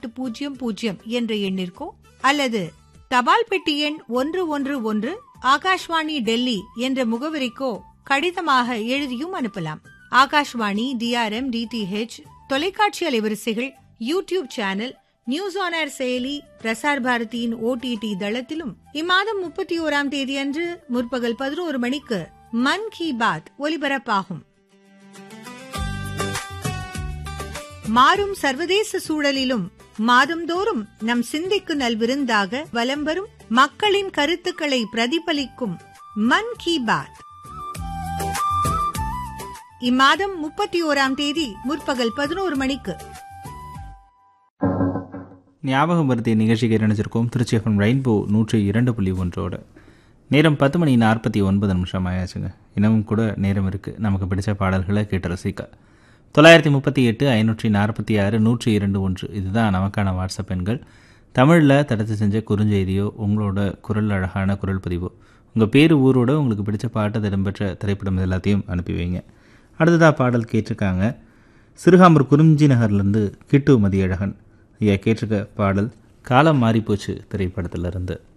எட்டு பூஜ்ஜியம் பூஜ்ஜியம் என்ற எண்ணிற்கோ அல்லது தபால் பெட்டி எண் ஒன்று ஒன்று ஒன்று ஆகாஷ்வாணி டெல்லி என்ற முகவரிக்கோ கடிதமாக எழுதியும் அனுப்பலாம் ஆகாஷ்வாணி டிஆர்எம் டிடிஹெச் தொலைக்காட்சி அலைவரிசைகள் YouTube channel news on air செயலி பிரசார் பாரதியின் ஓடிடி தளத்திலும் இம்மாதம் முப்பத்தி ஓராம் தேதி அன்று முற்பகல் பதினோரு மணிக்கு மன் கி பாத் ஒலிபரப்பாகும் மாறும் சர்வதேச சூழலிலும் மாதந்தோறும் நம் சிந்தைக்கு நல்விருந்தாக வலம் வரும் மக்களின் கருத்துக்களை பிரதிபலிக்கும் மன் கி பாத் இம்மாதம் முப்பத்தி ஓராம் தேதி முற்பகல் பதினோரு மணிக்கு ஞாபகம் வருத்திய நிகழ்ச்சிக்கு நினைச்சிருக்கோம் திருச்சி எஃப்எம் ரெயின்போ நூற்றி இரண்டு புள்ளி ஒன்றோட நேரம் பத்து மணி நாற்பத்தி ஒன்பது நிமிஷம் ஆயாச்சுங்க இன்னமும் கூட நேரம் இருக்குது நமக்கு பிடிச்ச பாடல்களை கேட்டு ரசிக்க தொள்ளாயிரத்தி முப்பத்தி எட்டு ஐநூற்றி நாற்பத்தி ஆறு நூற்றி இரண்டு ஒன்று இதுதான் நமக்கான வாட்ஸ்அப் எண்கள் தமிழில் தடுத்து செஞ்ச குறுஞ்செய்தியோ உங்களோட குரல் அழகான குரல் பதிவோ உங்கள் பேர் ஊரோட உங்களுக்கு பிடிச்ச பாட்டு இடம்பெற்ற திரைப்படம் இது எல்லாத்தையும் அனுப்பி வைங்க அடுத்ததாக பாடல் கேட்டிருக்காங்க சிறுகாம்பூர் குறிஞ்சி நகர்லேருந்து கிட்டு மதியழகன் ஐயா கேட்டிருக்க பாடல் காலம் மாறிப்போச்சு திரைப்படத்திலிருந்து